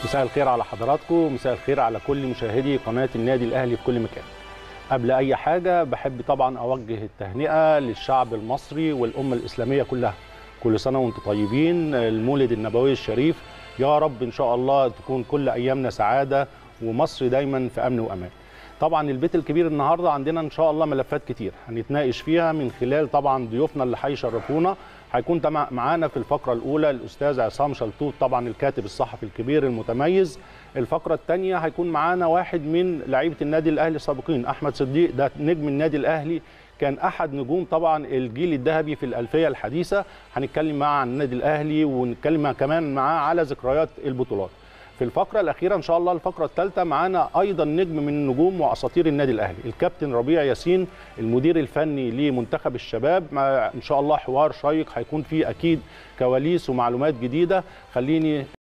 مساء الخير على حضراتكم مساء الخير على كل مشاهدي قناة النادي الأهلي في كل مكان قبل أي حاجة بحب طبعا أوجه التهنئة للشعب المصري والأمة الإسلامية كلها كل سنة وانتم طيبين المولد النبوي الشريف يا رب إن شاء الله تكون كل أيامنا سعادة ومصر دايما في أمن وأمان طبعا البيت الكبير النهارده عندنا ان شاء الله ملفات كتير هنتناقش فيها من خلال طبعا ضيوفنا اللي هيشرفونا هيكون معانا في الفقره الاولى الاستاذ عصام شلتوت طبعا الكاتب الصحفي الكبير المتميز الفقره الثانيه هيكون معانا واحد من لعيبه النادي الاهلي السابقين احمد صديق ده نجم النادي الاهلي كان احد نجوم طبعا الجيل الذهبي في الالفيه الحديثه هنتكلم معاه عن النادي الاهلي ونتكلم كمان معاه على ذكريات البطولات في الفقره الاخيره ان شاء الله الفقره الثالثه معانا ايضا نجم من نجوم واساطير النادي الاهلي الكابتن ربيع ياسين المدير الفني لمنتخب الشباب مع ان شاء الله حوار شيق هيكون فيه اكيد كواليس ومعلومات جديده خليني